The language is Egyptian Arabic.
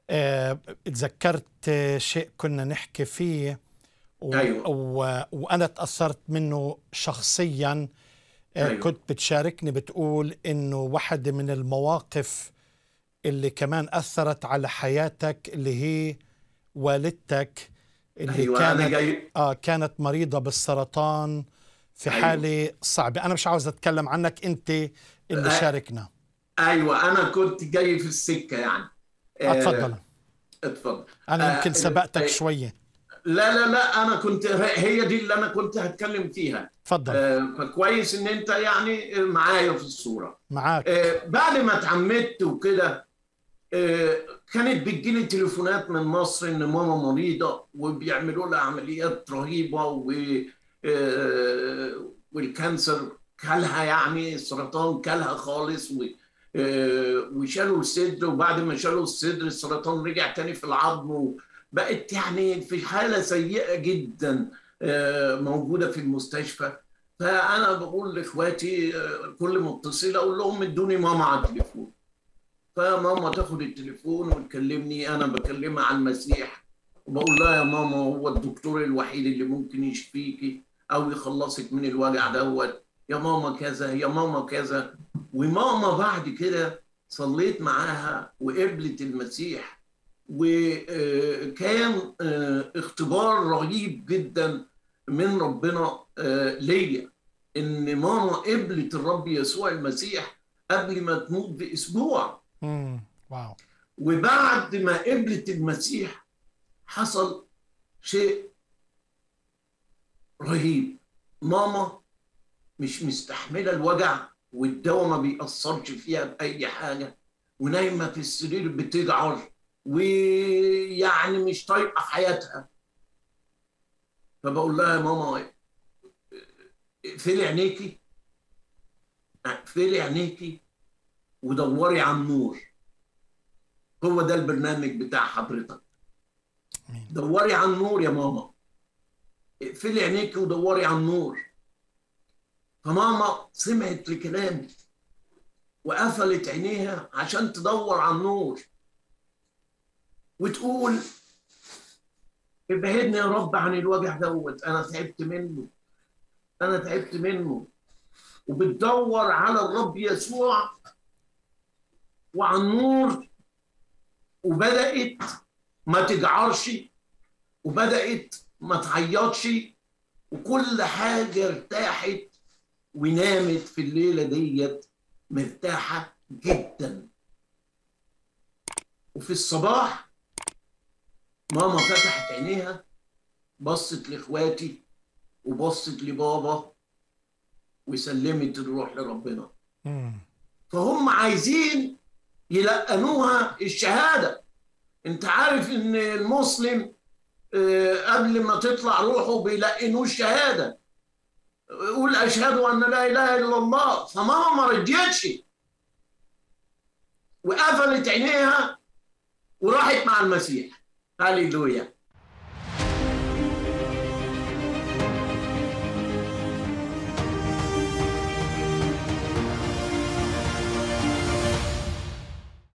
آه، تذكرت شيء كنا نحكي فيه و... أيوة. و... وانا تاثرت منه شخصيا آه، أيوة. كنت بتشاركني بتقول انه واحدة من المواقف اللي كمان اثرت على حياتك اللي هي والدتك اللي ايوه كانت انا جاي اه كانت مريضة بالسرطان في أيوة. حالة صعبة أنا مش عاوز أتكلم عنك أنت اللي آه. شاركنا ايوه انا كنت جاي في السكه يعني آه، أتفضل اتفضل أنا آه، يمكن سبقتك آه، شوية لا لا لا انا كنت هي دي اللي انا كنت هتكلم فيها تفضل آه، فكويس ان انت يعني معايا في الصوره معاك آه، بعد ما اتعمدت وكده آه، كانت بتجيلي تليفونات من مصر ان ماما مريضه وبيعملوا لها عمليات رهيبه و آه، والكانسر كلها يعني السرطان كلها خالص و آه، وشالوا الصدر وبعد ما شالوا الصدر السرطان رجع تاني في العظم وبقت يعني في حاله سيئه جدا آه، موجوده في المستشفى فانا بقول لاخواتي آه، كل متصل اقول لهم ادوني ماما على التليفون فماما تاخد التليفون وتكلمني انا بكلمها عن المسيح وبقول لها يا ماما هو الدكتور الوحيد اللي ممكن يشفيكي او يخلصك من الوجع دوت يا ماما كذا يا ماما كذا وماما بعد كده صليت معاها وقبلت المسيح وكان اختبار رهيب جدا من ربنا آه، ليا ان ماما قبلت الرب يسوع المسيح قبل ما تموت باسبوع مم. واو وبعد ما قبلت المسيح حصل شيء رهيب ماما مش مستحمله الوجع والدواء ما بيأثرش فيها بأي حاجة ونايمة في السرير بتجعر ويعني مش طايقة حياتها فبقول لها يا ماما اقفلي عينيكي اقفلي عينيكي ودوري على النور هو ده البرنامج بتاع حضرتك آمين. دوري على النور يا ماما اقفلي عينيكي ودوري على النور فماما سمعت لكلامي وقفلت عينيها عشان تدور على النور وتقول ابعدني يا رب عن الوجع دوت انا تعبت منه انا تعبت منه وبتدور على الرب يسوع وعلى النور وبدأت ما تجعرش وبدأت ما تعيطش وكل حاجة ارتاحت ونامت في الليلة ديت مرتاحة جدا وفي الصباح ماما فتحت عينيها بصت لاخواتي وبصت لبابا وسلمت الروح لربنا مم. فهم عايزين يلقنوها الشهادة انت عارف ان المسلم آه، قبل ما تطلع روحه بيلقنوه الشهادة يقول أشهد أن لا إله إلا الله فماما ما رضيتش وقفلت عينيها وراحت مع المسيح هللويا